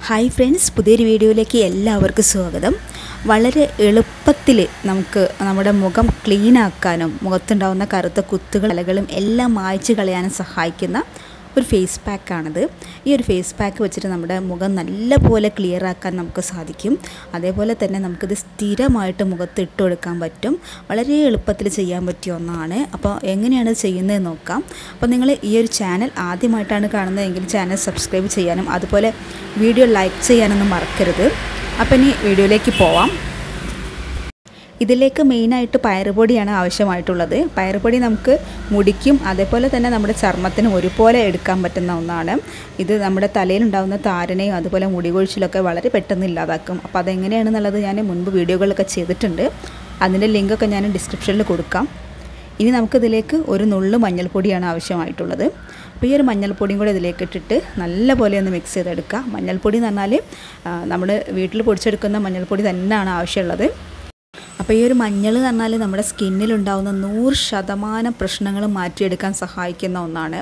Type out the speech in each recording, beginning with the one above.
hi friends പുതിയൊരു വീഡിയോയിലേക്ക് എല്ലാവർക്കും സ്വാഗതം വളരെ എളുപ്പത്തിൽ നമുക്ക് നമ്മുടെ മുഖം ക്ലീൻ ആക്കാനും മുഖത്തുണ്ടാകുന്ന കറുത്ത കുത്തുകൾ ഇലകളും എല്ലാം മായ്ച്ചു കളയാനും സഹായിക്കുന്ന ഒരു ഫേസ് പാക്കാണിത് ഈ ഒരു ഫേസ് പാക്ക് വെച്ചിട്ട് നമ്മുടെ മുഖം നല്ലപോലെ ക്ലിയർ ആക്കാൻ നമുക്ക് സാധിക്കും അതേപോലെ തന്നെ നമുക്കിത് സ്ഥിരമായിട്ട് മുഖത്ത് ഇട്ട് കൊടുക്കാൻ പറ്റും വളരെ എളുപ്പത്തിൽ ചെയ്യാൻ പറ്റിയ ഒന്നാണ് അപ്പോൾ എങ്ങനെയാണ് ചെയ്യുന്നത് നോക്കാം അപ്പോൾ നിങ്ങൾ ഈ ഒരു ചാനൽ ആദ്യമായിട്ടാണ് കാണുന്നതെങ്കിൽ ചാനൽ സബ്സ്ക്രൈബ് ചെയ്യാനും അതുപോലെ വീഡിയോ ലൈക്ക് ചെയ്യാനൊന്നും മറക്കരുത് അപ്പോൾ ഇനി വീഡിയോയിലേക്ക് പോവാം ഇതിലേക്ക് മെയിനായിട്ട് പയറുപൊടിയാണ് ആവശ്യമായിട്ടുള്ളത് പയറുപൊടി നമുക്ക് മുടിക്കും അതേപോലെ തന്നെ നമ്മുടെ ചർമ്മത്തിനും ഒരുപോലെ എടുക്കാൻ പറ്റുന്ന ഒന്നാണ് ഇത് നമ്മുടെ തലയിലുണ്ടാകുന്ന താരനെയും അതുപോലെ മുടി കൊഴിച്ചിലൊക്കെ വളരെ പെട്ടെന്ന് ഇല്ലാതാക്കും അപ്പോൾ അതെങ്ങനെയാണെന്നുള്ളത് ഞാൻ മുൻപ് വീഡിയോകളൊക്കെ ചെയ്തിട്ടുണ്ട് അതിൻ്റെ ലിങ്കൊക്കെ ഞാൻ ഡിസ്ക്രിപ്ഷനിൽ കൊടുക്കാം ഇനി നമുക്കിതിലേക്ക് ഒരു നുള്ളു മഞ്ഞൾപ്പൊടിയാണ് ആവശ്യമായിട്ടുള്ളത് അപ്പോൾ ഈ ഒരു മഞ്ഞൾപ്പൊടിയും കൂടെ ഇതിലേക്ക് ഇട്ടിട്ട് നല്ലപോലെ ഒന്ന് മിക്സ് ചെയ്തെടുക്കുക മഞ്ഞൾപ്പൊടി എന്ന് പറഞ്ഞാൽ നമ്മൾ വീട്ടിൽ പൊടിച്ചെടുക്കുന്ന മഞ്ഞൾപ്പൊടി തന്നെയാണ് ആവശ്യമുള്ളത് അപ്പോൾ ഈ ഒരു മഞ്ഞൾ എന്ന് പറഞ്ഞാൽ നമ്മുടെ സ്കിന്നിലുണ്ടാകുന്ന നൂറ് ശതമാനം പ്രശ്നങ്ങൾ മാറ്റിയെടുക്കാൻ സഹായിക്കുന്ന ഒന്നാണ്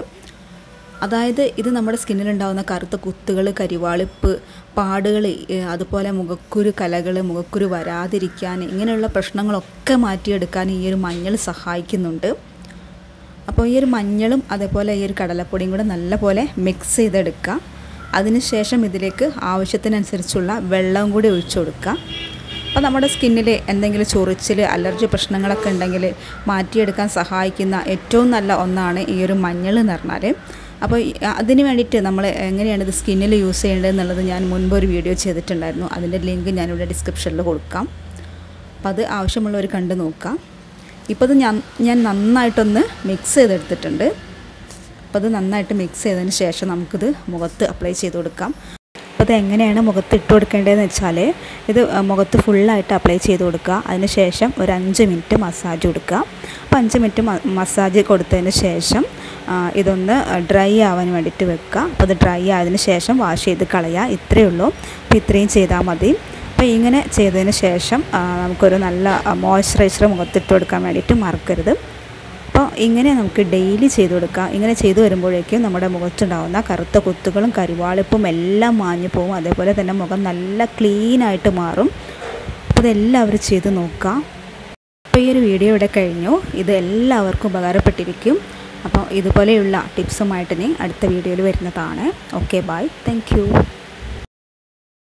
അതായത് ഇത് നമ്മുടെ സ്കിന്നിലുണ്ടാകുന്ന കറുത്ത കുത്തുകൾ കരിവാളിപ്പ് പാടുകൾ അതുപോലെ മുഖക്കുരു കലകൾ മുഖക്കുരു വരാതിരിക്കാൻ ഇങ്ങനെയുള്ള പ്രശ്നങ്ങളൊക്കെ മാറ്റിയെടുക്കാൻ ഈ ഒരു മഞ്ഞൾ സഹായിക്കുന്നുണ്ട് അപ്പോൾ ഈ ഒരു മഞ്ഞളും അതേപോലെ ഈ ഒരു കടലപ്പൊടിയും കൂടെ നല്ലപോലെ മിക്സ് ചെയ്തെടുക്കുക അതിനുശേഷം ഇതിലേക്ക് ആവശ്യത്തിനനുസരിച്ചുള്ള വെള്ളവും കൂടി ഒഴിച്ചു കൊടുക്കുക അപ്പോൾ നമ്മുടെ സ്കിന്നിൽ എന്തെങ്കിലും ചൊറിച്ചിൽ അലർജി പ്രശ്നങ്ങളൊക്കെ ഉണ്ടെങ്കിൽ മാറ്റിയെടുക്കാൻ സഹായിക്കുന്ന ഏറ്റവും നല്ല ഒന്നാണ് ഈ ഒരു മഞ്ഞൾ എന്ന് പറഞ്ഞാൽ അപ്പോൾ അതിന് വേണ്ടിയിട്ട് നമ്മൾ എങ്ങനെയാണ് ഇത് സ്കിന്നിൽ യൂസ് ചെയ്യേണ്ടത് എന്നുള്ളത് ഞാൻ മുൻപ് ഒരു വീഡിയോ ചെയ്തിട്ടുണ്ടായിരുന്നു അതിൻ്റെ ലിങ്ക് ഞാനിവിടെ ഡിസ്ക്രിപ്ഷനിൽ കൊടുക്കാം അപ്പോൾ അത് ആവശ്യമുള്ളവർ കണ്ടു നോക്കാം ഇപ്പോൾ ഇത് ഞാൻ ഞാൻ നന്നായിട്ടൊന്ന് മിക്സ് ചെയ്തെടുത്തിട്ടുണ്ട് അപ്പോൾ അത് നന്നായിട്ട് മിക്സ് ചെയ്തതിന് ശേഷം നമുക്കിത് മുഖത്ത് അപ്ലൈ ചെയ്ത് കൊടുക്കാം അപ്പോൾ ഇത് എങ്ങനെയാണ് മുഖത്ത് ഇട്ട് കൊടുക്കേണ്ടതെന്ന് വെച്ചാൽ ഇത് മുഖത്ത് ഫുള്ളായിട്ട് അപ്ലൈ ചെയ്ത് കൊടുക്കുക അതിന് ശേഷം ഒരു അഞ്ച് മിനിറ്റ് മസാജ് കൊടുക്കുക അപ്പോൾ അഞ്ച് മിനിറ്റ് മസാജ് കൊടുത്തതിന് ശേഷം ഇതൊന്ന് ഡ്രൈ ആവാൻ വേണ്ടിയിട്ട് വെക്കുക അപ്പോൾ അത് ഡ്രൈ ആയതിന് ശേഷം വാഷ് ചെയ്ത് കളയുക ഇത്രയേ ഉള്ളൂ അപ്പോൾ ഇത്രയും ചെയ്താൽ മതി അപ്പോൾ ഇങ്ങനെ ചെയ്തതിന് ശേഷം നമുക്കൊരു നല്ല മോയ്സ്ചറൈസർ മുഖത്തിട്ട് കൊടുക്കാൻ വേണ്ടിയിട്ട് മറക്കരുത് അപ്പോൾ ഇങ്ങനെ നമുക്ക് ഡെയിലി ചെയ്ത് കൊടുക്കാം ഇങ്ങനെ ചെയ്തു വരുമ്പോഴേക്കും നമ്മുടെ മുഖത്തുണ്ടാകുന്ന കറുത്ത കുത്തുകളും കരിവാളിപ്പും എല്ലാം മാഞ്ഞു പോകും അതേപോലെ തന്നെ മുഖം നല്ല ക്ലീനായിട്ട് മാറും അപ്പോൾ ഇതെല്ലാവരും ചെയ്ത് നോക്കാം അപ്പോൾ ഈ ഒരു വീഡിയോ ഇവിടെ കഴിഞ്ഞു ഇത് എല്ലാവർക്കും ഉപകാരപ്പെട്ടിരിക്കും അപ്പോൾ ഇതുപോലെയുള്ള ടിപ്സുമായിട്ട് ഇനി അടുത്ത വീഡിയോയിൽ വരുന്നതാണ് ഓക്കെ ബായ് താങ്ക്